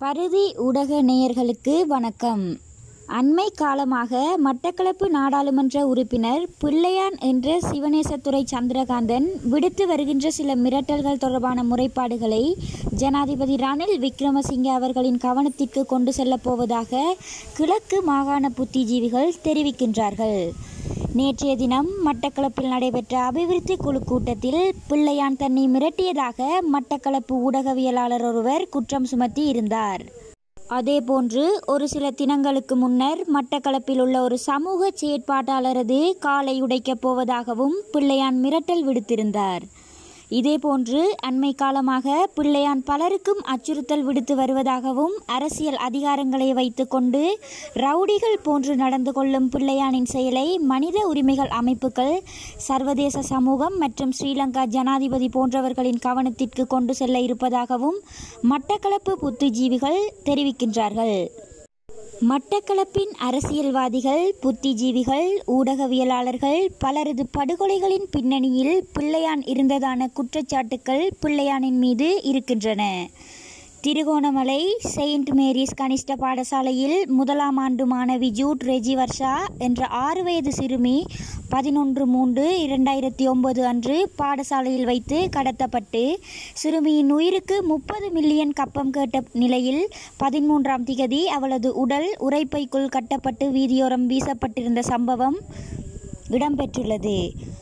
பருதி ஊடக நேயர்களுக்கு வணக்கம் அண்மை காலமாக மட்டக்களப்பு நாடாளுமன்ற உறுப்பினர் பிள்ளையான் என்ற சிவனேசத்துறை சந்திரகாந்தன் விடுத்து வருகின்ற சில மிரட்டல்கள் தொடர்பான முறைப்பாடுகளை ஜனாதிபதி ரணில் விக்ரமசிங்க அவர்களின் கவனத்திற்கு கொண்டு செல்லப் போவதாக கிழக்கு மாகாண புத்திஜீவிகள் தெரிவிக்கின்றார்கள் நேற்றைய தினம் மட்டக்களப்பில் நடைபெற்ற அபிவிருத்தி குழு கூட்டத்தில் பிள்ளையான் தன்னை மிரட்டியதாக மட்டக்களப்பு ஊடகவியலாளர் ஒருவர் குற்றம் சுமத்தி இருந்தார் அதேபோன்று ஒரு சில தினங்களுக்கு முன்னர் மட்டக்களப்பில் உள்ள ஒரு சமூக செயற்பாட்டாளரது காலை உடைக்கப் போவதாகவும் பிள்ளையான் மிரட்டல் விடுத்திருந்தார் இதேபோன்று அண்மை காலமாக பிள்ளையான் பலருக்கும் அச்சுறுத்தல் விடுத்து வருவதாகவும் அரசியல் அதிகாரங்களை வைத்துக்கொண்டு ரவுடிகள் போன்று நடந்து கொள்ளும் பிள்ளையானின் செயலை மனித உரிமைகள் அமைப்புகள் சர்வதேச சமூகம் மற்றும் ஸ்ரீலங்கா ஜனாதிபதி போன்றவர்களின் கவனத்திற்கு கொண்டு செல்ல இருப்பதாகவும் மட்டக்களப்பு புத்திஜீவிகள் தெரிவிக்கின்றார்கள் மட்டக்களப்பின் அரசியல்வாதிகள் புத்திஜீவிகள் ஊடகவியலாளர்கள் பலரது படுகொலைகளின் பின்னணியில் பிள்ளையான் இருந்ததான குற்றச்சாட்டுக்கள் பிள்ளையானின் மீது இருக்கின்றன திருகோணமலை செயின்ட் மேரிஸ் கனிஷ்ட பாடசாலையில் முதலாம் ஆண்டு மாணவி ஜூட் ரெஜி வர்ஷா என்ற ஆறு வயது சிறுமி பதினொன்று மூன்று இரண்டாயிரத்தி ஒன்பது அன்று பாடசாலையில் வைத்து கடத்தப்பட்டு சிறுமியின் உயிருக்கு முப்பது மில்லியன் கப்பம் கேட்ட நிலையில் பதிமூன்றாம் திகதி அவளது உடல் உரைப்பைக்குள் கட்டப்பட்டு வீதியோரம் வீசப்பட்டிருந்த சம்பவம் இடம்பெற்றுள்ளது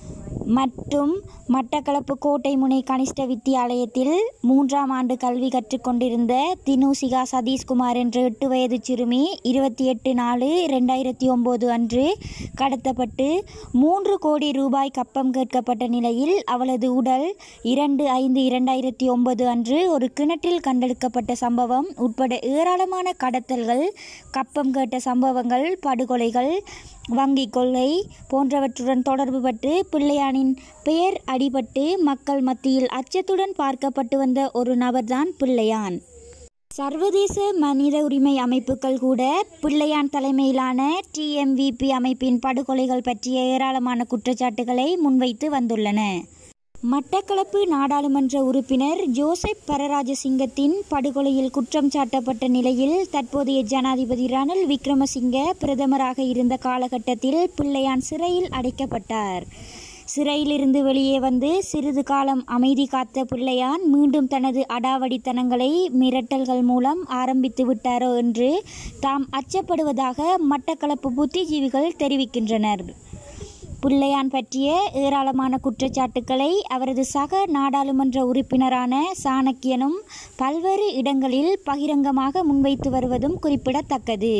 மற்றும் மட்டக்களப்பு கோட்டை முனை கனிஷ்ட வித்தியாலயத்தில் மூன்றாம் ஆண்டு கல்வி கற்றுக்கொண்டிருந்த தினுசிகா சதீஷ்குமார் என்ற எட்டு வயது சிறுமி இருபத்தி எட்டு நாலு ரெண்டாயிரத்தி ஒம்பது அன்று கடத்தப்பட்டு மூன்று கோடி ரூபாய் கப்பம் கேட்கப்பட்ட நிலையில் அவளது உடல் இரண்டு ஐந்து இரண்டாயிரத்தி ஒன்பது அன்று ஒரு கிணற்றில் கண்டெடுக்கப்பட்ட சம்பவம் உட்பட ஏராளமான கடத்தல்கள் கப்பம் கேட்ட சம்பவங்கள் படுகொலைகள் வங்கி கொள்ளை போன்றவற்றுடன் தொடர்புபட்டு பிள்ளையானின் பெயர் அடிபட்டு மக்கள் மத்தியில் அச்சத்துடன் பார்க்கப்பட்டு வந்த ஒரு நபர்தான் பிள்ளையான் சர்வதேச மனித உரிமை அமைப்புகள் கூட பிள்ளையான் தலைமையிலான டிஎம்விபி அமைப்பின் படுகொலைகள் பற்றிய ஏராளமான குற்றச்சாட்டுகளை முன்வைத்து வந்துள்ளன மட்டக்களப்பு நாடாளுமன்ற உறுப்பினர் ஜோசப் பரராஜசிங்கத்தின் படுகொலையில் குற்றம் சாட்டப்பட்ட நிலையில் தற்போதைய ஜனாதிபதி ரணில் விக்ரமசிங்க பிரதமராக இருந்த காலகட்டத்தில் பிள்ளையான் சிறையில் அடைக்கப்பட்டார் சிறையிலிருந்து வெளியே வந்து சிறிது காலம் அமைதி காத்த பிள்ளையான் மீண்டும் தனது அடாவடித்தனங்களை மிரட்டல்கள் மூலம் ஆரம்பித்து விட்டாரோ என்று தாம் அச்சப்படுவதாக மட்டக்களப்பு புத்திஜீவிகள் தெரிவிக்கின்றனர் பிள்ளையான் பற்றிய ஏராளமான குற்றச்சாட்டுக்களை அவரது சக நாடாளுமன்ற உறுப்பினரான சாணக்கியனும் பல்வேறு இடங்களில் பகிரங்கமாக முன்வைத்து வருவதும் குறிப்பிடத்தக்கது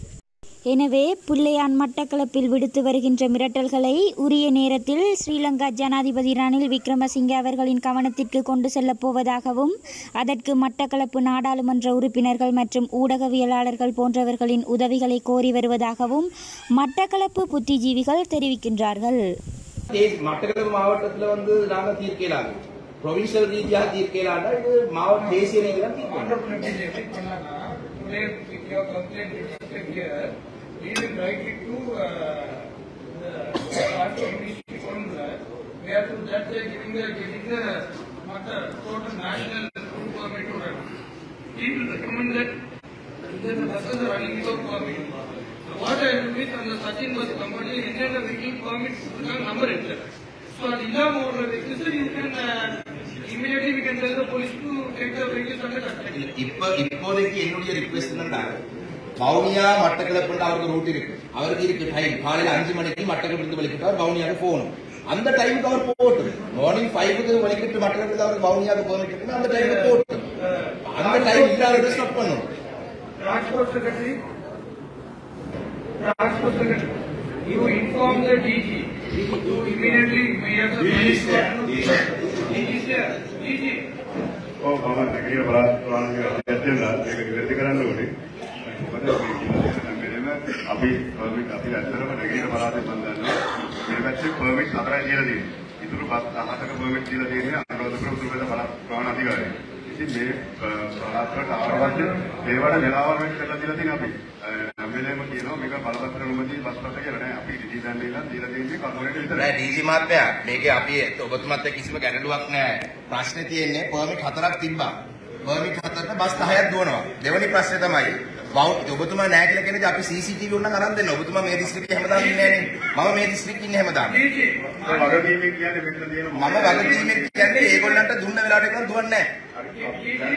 எனவே பிள்ளையான் மட்டக்களப்பில் விடுத்து வருகின்ற மிரட்டல்களை உரிய நேரத்தில் ஸ்ரீலங்கா ஜனாதிபதி ரணில் விக்ரமசிங்கே அவர்களின் கவனத்திற்கு கொண்டு செல்லப் போவதாகவும் அதற்கு மட்டக்களப்பு நாடாளுமன்ற உறுப்பினர்கள் மற்றும் ஊடகவியலாளர்கள் போன்றவர்களின் உதவிகளை கோரி வருவதாகவும் மட்டக்களப்பு புத்திஜீவிகள் தெரிவிக்கின்றார்கள் தே- மட்டக்களப்பு மாவட்டத்துல வந்து நாங்க தீர்க்கலாங்க ப்ரொவின்சியல் ரீதியாக தீர்க்கலாண்டா இது மாவட்ட தேசிய ரீதியாக தீர்க்கலாம் We will write it to uh, the party ministry formula. We have to that they giving the giving the what the total national food permit to run. He will recommend that then the buses are running without permit. So what I will with அந்த Sachin bus company என்னென்ன vehicle permit number இருக்கு so அது இல்லாம ஓடுற vehicles you can immediately we can tell the police to take the vehicles under custody இப்ப இப்போதைக்கு என்னுடைய request என்னன்னா வவுனியா மட்டக்களப்பு அவருக்கு ரூட் இருக்கு அவருக்கு இருக்கு டைம் காலையில அஞ்சு மணிக்கு மட்டக்களப்பு இருந்து வெளிக்கிட்டு வவுனியாவுக்கு போகணும் அந்த டைமுக்கு அவர் போகட்டும் மார்னிங் ஃபைவுக்கு வெளிக்கிட்டு மட்டக்களப்பு அவருக்கு வவுனியாவுக்கு போகணும் இருக்குன்னா அந்த டைமுக்கு போகட்டும் அந்த டைம் இல்லாத ஸ்டாப் பண்ணணும் Transport Secretary, Transport Secretary, you inform the DG. You immediately, we have the. DG is there. DG is there. DG. ඔව් මම නැගීර බලාපොරොත්තු වෙන මේක නිවැරදි කරන්න ඕනේ. මොකද මේ කියලා තියෙන මෙලෙම අපි පර්මිට් අපි ඇත්තටම නැගීර බලාපොරොත්තු සම්බන්ධව මේ පැත්තේ පර්මිට් හතරයි කියලා තියෙනවා. ඉතුරු පස් අහතක පර්මිට් කියලා තියෙන්නේ අනුරාධපුර උතුරු බෙද ප්‍රාණ අධිකාරිය. ඉතින් මේ බලාපොරොත්තු ආවවත් ඒවට වෙලාවකට කරලා දීලා තියෙනවා අපි. හැම වෙලේම කියනවා මේක බලපත්‍ර නොමැති බස්පත කියලා නෑ. අපි ඉදි දැන් දීලා දීලා තියෙන්නේ කර්මරේට විතරයි. නෑ ඩීසි මහත්මයා මේකේ අපි ඔබතුමත් එක්ක කිසිම ගැටලුවක් නෑ ප්‍රශ්නේ තියෙන්නේ පර්මිට් හතරක් තිබ්බා පර්මිට් හතරට බස් 10ක් දුවනවා. දෙවෙනි ප්‍රශ්නේ තමයි වව් ඔබතුමා නෑ කියලා කියන්නේ අපි CCTV උන්නම් අරන් දෙන්න. ඔබතුමා මේ දිස්ත්‍රික්කේ හැමදාම ඉන්නේ නෑනේ. මම මේ දිස්ත්‍රික්කේ ඉන්නේ හැමදාම. වගකීමෙන් කියන්නේ මෙතන තියෙන මම වගකීමෙන් කියන්නේ ඒගොල්ලන්ට දුන්න වෙලාවට එකක් දුවන්නේ නෑ.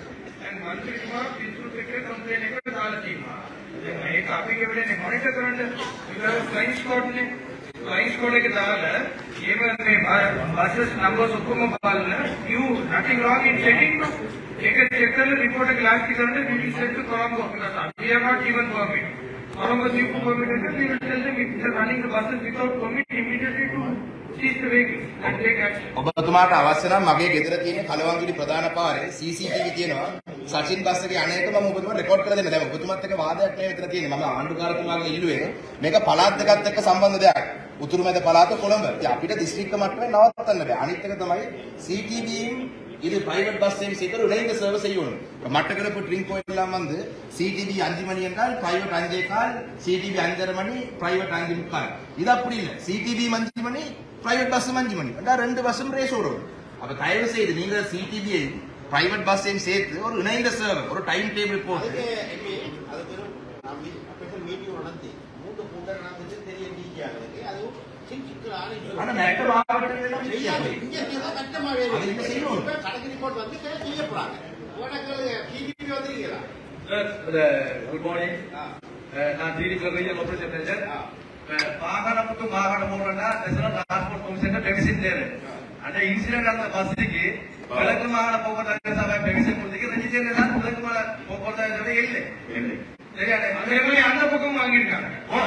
and once it was peaceful secretary complain එකට දාලා තියෙනවා. දැන් මේක අපි කෙවිදනේ මොනිටර් කරන්න විතර ෆ්ලයින් ස්ක්වොඩ් නේ. ෆ්ලයින් ස්ක්වොඩ් එක දාලා even මේ බසස් නම්බර්ස් ඔක්කොම බලන you nothing wrong in checking ඒක check කරලා report එක last කරන්න we will send to Colombo because we are not even permit. Colombo chief permit is we will tell them if they are running the buses without permit immediately to seize the vehicle and take action. ඔබතුමාට අවශ්‍ය නම් මගේ ගෙදර තියෙන කලවංගුඩි ප්‍රධාන පාරේ CCTV තියෙනවා. සචින් bus එකේ අනේක මම ඔබතුමාට රෙකෝඩ් කරලා දෙන්න. දැන් ඔබතුමාත් එක්ක වාදයක් නෙවෙයි මෙතන තියෙන්නේ. මම ආණ්ඩුකාරතුමාගෙන් ඉල්ලුවේ මේක පළාත් දෙකත් එක්ක සම්බන්ධ දෙයක්. උතුරු මැද පළාත කොළඹ. ඉතින් අපිට දිස්ත්‍රික්ක මට්ටමේ නවත්තන්න බෑ. අනිත් එක තමයි CCTV இது பிரைவேட் பஸ் சேவை செய்து இணைந்த சேவை செய்யணும் இப்ப மட்டக்களப்பு ட்ரிங்க் கோயிலாம் வந்து சிடிபி அஞ்சு மணி என்றால் பிரைவேட் அஞ்சே கால் சிடிபி அஞ்சரை மணி பிரைவேட் அஞ்சு முக்கால் இது அப்படி இல்லை சிடிபி அஞ்சு மணி பிரைவேட் பஸ் அஞ்சு மணி அதான் ரெண்டு பஸ்ஸும் ரேஸ் ஓடும் அப்ப தயவு செய்து நீங்க சிடிபியை பிரைவேட் பஸ்ஸையும் சேர்த்து ஒரு இணைந்த சேவை ஒரு டைம் டேபிள் போட்டு அதுக்கு எம்பி, அதுக்கு ஒரு நான் மீ- ஸ்பெஷல் மீட்டிங் நடத்தி மூன்று கூட்டம் நடந்துச்சு தெரிய நீக்கியாகிறது அது சிக்கலான issue. ஆனா மெட்ட மாவட்டங்கள் எல்லாம் செய்யாது. செய்யாது. இங்க செய்தா கஷ்டமாவே அது இருக்கு. இங்க செய்யணும். இப்ப கணக்கு report வந்து கே- செய்ய போறாங்க. உனக்கு PDP வந்திருக்கிறா? Sir, good morning. நான் டிடிக்கு ரீஜனல் ஆபரேஷன் மேனேஜர் வாகனம் ಮತ್ತು ವಾಹನ ಮೂರನ್ನ ನ್ಯಾಷನಲ್ ಟ್ರಾನ್ಸ್ಪೋರ್ಟ್ ಕಮಿಷನ್ ಬೆಳೆಸಿದ್ದೇನೆ ಅಂದ್ರೆ ಇನ್ಸಿಡೆಂಟ್ ಅಂತ ಬಸ್ಸಿಗೆ ಬೆಳಕು ವಾಹನ ಹೋಗೋದಾದ್ರೆ ಸಭೆ ಬೆಳೆಸಿ ಕೊಡ್ಲಿಕ್ಕೆ ರಿಜಿಸ್ಟ್ರೇಷನ್ ನಾನು ಬೆಳಕು ವಾಹನ ಹೋಗೋದಾದ್ರೆ இல்லை சரியான அதே மாதிரி அந்த பக்கம் வாங்கியிருக்காங்க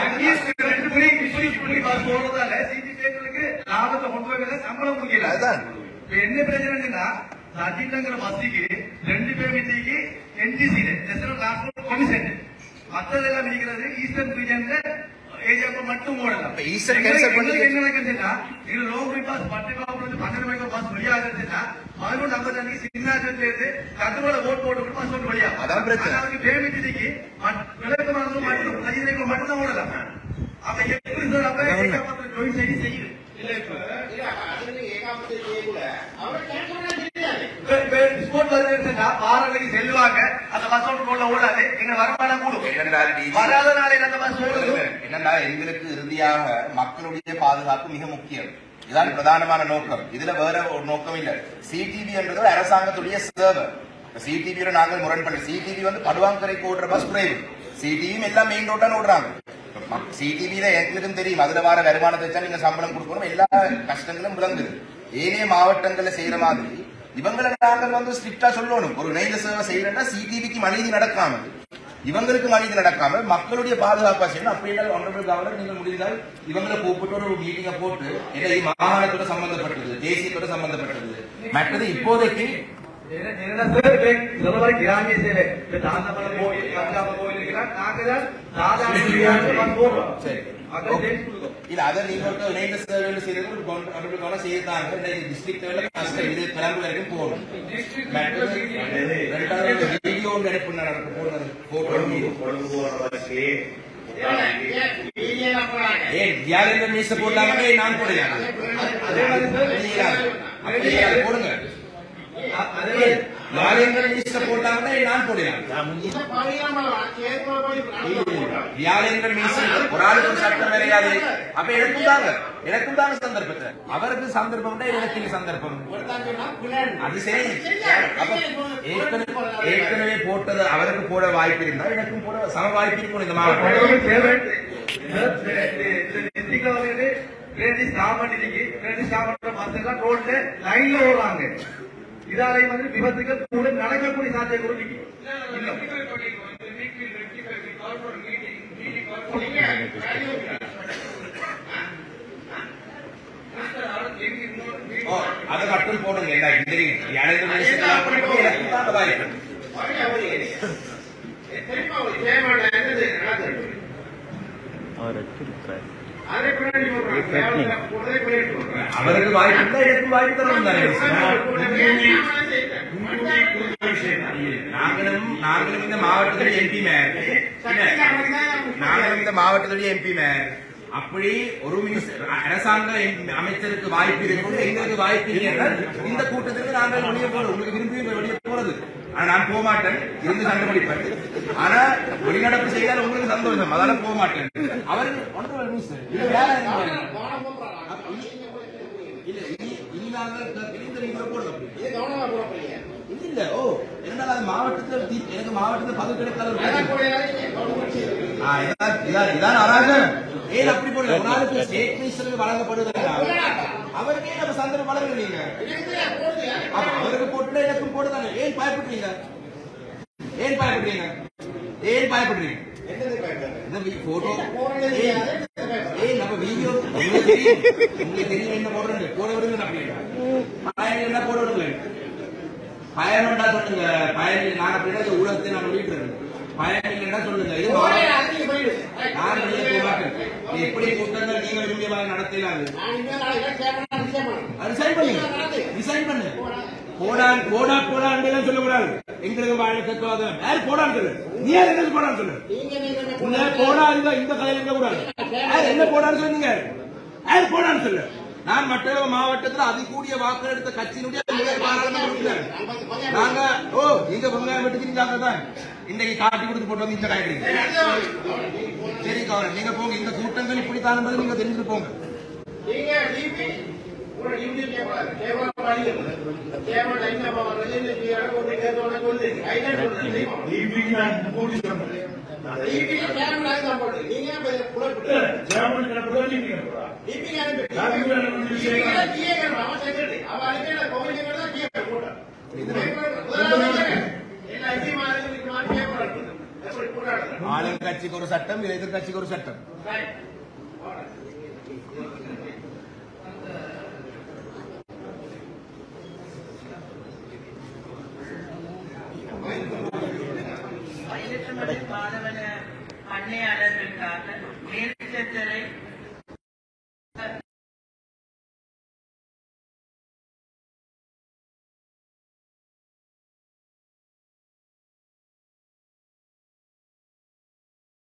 ரெண்டு மணி விஸ்வீஸ் பண்ணி பாஸ் போறதால சிபி ஸ்டேஷனுக்கு லாபத்தை கொண்டு போய் சம்பளம் முடியல அதுதான். இப்ப என்ன பிரச்சனைன்னா சஜித்ங்கிற பஸ்ஸுக்கு ரெண்டு பேர் மீட்டிக்கு என்டிசி நேஷனல் டிரான்ஸ்போர்ட் கமிஷன் மத்ததெல்லாம் இருக்கிறது ஈஸ்டர்ன் ரீஜன்ல ஏரியாவுக்கு மட்டும் ஓடலாம் அப்ப eastern cancel பண்ணி- என்ன நடக்குதுன்னா இது லோக் பஸ் பத்து காப்புல பன்னெண்டு மணிக்கு பஸ் வெளியாகுதுன்னா பதினொன்று ஐம்பது அன்னைக்கு சின்னாச்சத்துல இருந்து கட்டுமலை ஓட்டு போட்டு பஸ் ஒன்று வெளியாகும் அதான் பிரச்சனை. அதுக்கு பேமிட்டிக்கு விளக்கு மருந்து மட்டும் ரஜினிக்கு மட்டும் தான் ஓடலாம் அப்ப எப்படி சார் அப்ப ஏகாபத்திரம் ஜாயின் செய்து செய்யுது இல்ல இப்ப இல்ல, அதுல ஏகாபத்திரி செய்யக்கூட அவரை cancel பண்ண தெரியாது. ஸ்போர்ட் வருதுன்னா பாரதிக்கு செல்வாங்க அந்த பஸ் ஒன்று போல ஓடாது எங்க வருமானம் கூடும் இரண்டாவது DG. வராத நாளைக்கு அந்த பஸ் ஓடுது என்னன்னா எங்களுக்கு இறுதியாக மக்களுடைய பாதுகாப்பு மிக முக்கியம் இதுதான் பிரதானமான நோக்கம் இதுல வேற ஒரு நோக்கம் இல்ல சிடிவி என்றது ஒரு அரசாங்கத்துடைய சேவை சிடிவியோட நாங்கள் முரண்பட சிடிவி வந்து படுவாங்கரைக்கு ஓடுற பஸ் குறைவு சிடிவியும் எல்லாம் மெயின் ரோட்டான ஓடுறாங்க சிடிவியில எங்களுக்கும் தெரியும் அதுல வர வருமானத்தை வச்சா நீங்க சம்பளம் கொடுக்கணும் எல்லா கஷ்டங்களும் விளங்குது ஏனைய மாவட்டங்கள்ல செய்யற மாதிரி இவங்களை நாங்கள் வந்து ஸ்ட்ரிக்டா சொல்லணும் ஒரு இணைந்த சேவை செய்யறேன்னா சிடிவிக்கு மனிதி நடக்காம இவங்களுக்கு மனித நடக்காம மக்களுடைய பாதுகாப்பா செய்யணும் அப்படி இல்லை ஒன்றரை கவர்னர் நீங்கள் முடிந்தால் இவங்களை கூப்பிட்டு ஒரு மீட்டிங்கை போட்டு ஏன்னா இது மாகாணத்தோட சம்பந்தப்பட்டது தேசியத்தோட சம்பந்தப்பட்டது மற்றது இப்போதைக்கு என்ன சார் சொல்லுவாரு கிராமிய சேவை இந்த தாந்தமலை கோயில் கங்காம கோயில் இருக்கிறார் நாங்க தான் சாதாரண பஸ் போடுறோம் சரி அதான் டேட் கொடுக்கும் இல்ல அதை நீங்க ஒரு இணைந்த சேவையில செய்யறது ஒரு ஒன்றரை கவனம் செய்தாங்க டிஸ்ட்ரிக்ட் லெவலில் கஷ்டம் இது கிளம்பு வரைக்கும் போகணும் மற்றது ரெண்டாவது வீடியோ ஒன்று எடுப்பு நடக்க போடுறது போட்டோ கொழும்பு போற பஸ்லயே ஏன் PDP எல்லாம் போறாங்க? ஏன் தியாகேந்திர மீச போடலாமே நான் போடுறேன் அதே மாதிரி சார் அப்படியே அதை போடுங்க அதே மாதிரி தியாகேந்திர மீச போடலாமே நான் போடுறேன் இதை பழியாம சேர்த்து போய் போடுறாங்க. வியாழேந்திரன் மீசி ஒரு ஆளுக்கு ஒரு சட்டம் கிடையாது அப்ப எனக்கும் தாங்க எனக்கும் தாங்க சந்தர்ப்பத்தை அவருக்கு சந்தர்ப்பம் எனக்கு இல்லை சந்தர்ப்பம் ஒருத்தன் சொன்னா பிளான். அது சரி அப்ப ஏற்கனவே ஏற்கனவே போட்டது அவருக்கு போட வாய்ப்பு இருந்தா எனக்கும் போட சம வாய்ப்பு இருக்கும் இந்த மாவட்டம் பழகும் சேவை டிஸ்ட்ரிக்ட்ல வந்து கிரேடி ஸ்டாப் பண்ணிருக்கு கிரேடி ஸ்டாப் பண்ற பஸ் எல்லாம் ரோட்ல லைன்ல ஓடுறாங்க இதாலே வந்து விபத்துகள் கூட நடக்கக்கூடிய சாத்தியம் கூட நிக்கு இல்ல rectify பண்ணிருக்கோம். இந்த week we'll rectify. We call for a meeting. Meeting call for Mr. Arun, எங்க இன்னொரு meeting ஓ, அதை மட்டும் போடுங்க என்ன இந்த வியாழேந்திர மீசி எனக்கும் தான் வாய்ப்பு வழியா போறீங்க. திரும்ப ஒரு சேவையோட என்னது நடக்குது? அதை பின்னாடி போடுறாங்க. சேவையோட உடனே பண்ணிட்டு போடுறாங்க. அவருக்கு வாய்ப்பு இருந்தா எனக்கும் வாய்ப்பு தரணும் தானே நாங்களும் நாங்களும் இந்த மாவட்டத்துடைய எம்பி மேர் நாங்களும் இந்த மாவட்டத்துடைய எம்பி மேர் அப்படி ஒரு மினிஸ்டர் அரசாங்க எம்- அமைச்சருக்கு வாய்ப்பு இருக்கும் எங்களுக்கு வாய்ப்பு இல்லை என்றால் இந்த கூட்டத்திற்கு நாங்கள் வெளியே போறோம் உங்களுக்கு விரும்பி வெளியே போறது ஆனா நான் போக மாட்டேன் இருந்து சண்டை பிடிப்பேன் ஆனா வெளிநடப்பு செய்தால் உங்களுக்கு சந்தோஷம் அதனால போக மாட்டேன் அவருக்கு ஒன்று நியூஸ் இது வேற இல்ல இனி- இனினால பிரிந்த நீங்க போடுங்க இது கவனமா போட போறீங்க இல்ல இல்ல ஓ இரண்டாவது அது மாவட்டத்துல தீ- எனக்கு மாவட்டத்துல பதவி கிடைக்காத ஒரு அதான் பிரச்சனை. போடுறீங்க, கவனமா செய்யுங்க. ஆ, இதான் இதான் இதான் அராஜகம் ஏன் அப்படி போடுங்க ஒரு நாளுக்கு ஸ்டேட் மினிஸ்டருக்கு வழங்கப்படுவதா அவருக்கே நம்ம சந்தர்ப்பம் வழங்குறீங்க எனக்கு தெரியாது, போடுங்க. அப்ப அவருக்கு போட்டு எனக்கும் போட்டுதானே ஏன் பயப்படுறீங்க ஏன் பயப்படுறீங்க ஏன் பயப்படுறீங்க என்னது பயப்படுறது? இந்த போட்டோ போடுறது தெரியாது, என்னது பயப்படுறது? ஏய் நம்ம வீடியோ உங்களுக்கு தெரியும் உங்களுக்கு தெரியும் என்ன போடுறது போட விடுங்க அப்படின்னா பயன் என்ன போட விடுங்க பயன் வேண்டா சொல்லுங்க பயன் நான் அப்படின்னா ஊடகத்தை நான் வெளியிட்டுறேன் பயன் இல்லைன்னா சொல்லுங்க இது போடுங்க, மாவட்ட- அது நீங்க போயிடு. நான் வெளியே போக மாட்டேன் நீ எப்படி கூட்டங்கள் நீங்க விரும்பியமாக நடத்தலாது நான் இனிமே நாளைக்கு சேர்மனா, ரிசைன் பண்ணணும். அது சரி பண்ணு ரிசைன் பண்ணு போடான் போடா போடான்னு எல்லாம் சொல்லக்கூடாது எங்களுக்கு வாழ தத்துவாதம் யார் போடான்னு சொல்லு நீ யார் என்ன போடான்னு சொல்லு நீங்க நீங்க என்ன உன்னை போடுங்க? போடா இந்த இந்த கதையில இருக்க கூடாது யார் என்ன போடான்னு சொன்னீங்க யார் போடான்னு சொல்லு நான் மட்டக்களப்பு மாவட்டத்தில் அதிகூடிய வாக்கு எடுத்த கட்சியினுடைய முதல் பாராளுமன்ற உறுப்பினர் நாங்க ஓ நீங்க வெங்காயம் வெட்டுக்கிறீங்க தான் இன்னைக்கு காட்டி கொடுத்து போட்டு வந்து இந்த காய்கறி சரி கவனம் நீங்க போங்க இந்த கூட்டங்கள் இப்படித்தான் என்பதை நீங்க தெரிஞ்சு போங்க நீங்க டிபி உங்களோட டியூட்டி கேட்கக்கூடாது. கேவலம் வழிகள். கேவலம் என்ன பண்றது? இந்த பிஆர் போட்டு கேட்டோன்னே சொல்லு. ஐநா சொல்றது. டிபி கேவலம் தான் போடுறது. நீங்க ஏன் இப்ப இதை குழப்பிட்டு? டிபி அனுப்பி. டிபி ல டிஏ கேட்கணும். அவன் secretary. அவன் அனுப்பின commissioner தான் டிஏ போட்டான். முதலாவது எல்லா ஐடி மாதிரி மாதிரி கேட்கக்கூடாது. எப்படி போராடுறது? ஆளுங்கட்சிக்கு ஒரு சட்டம் எதிர்கட்சிக்கு ஒரு சட்டம் Right. பயிலற்றமடை மாணவன பண்ணையாளர்களுக்காக மேல்செத்தரை